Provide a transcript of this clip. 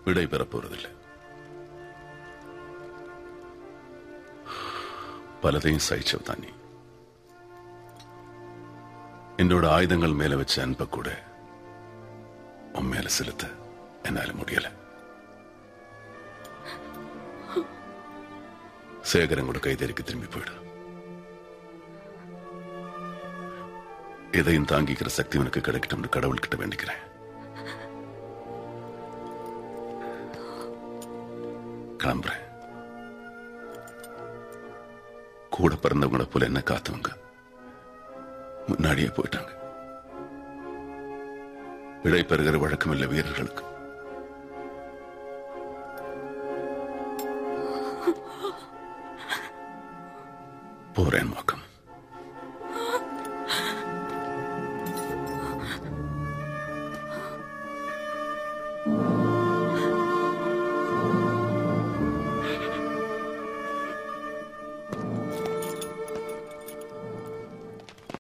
விடை பெறப் போறதில்லை பலதையும் சகிச்சவ தான் நீ என்னோட ஆயுதங்கள் மேல வச்ச அன்ப கூட உன் மேல செலுத்த என்னால முடியல சேகரன் கூட கைதேறிக்கு திரும்பி போயிடு எதையும் தாங்கிக்கிற சக்தி உனக்கு கிடைக்கட்டும் கடவுள்கிட்ட வேண்டிக்கிறேன் கிளம்புறேன் கூட பிறந்தவங்கள போல என்ன காத்தவங்க முன்னாடியே போயிட்டாங்க விடை பெறுகிற வழக்கம் இல்லை வீரர்களுக்கு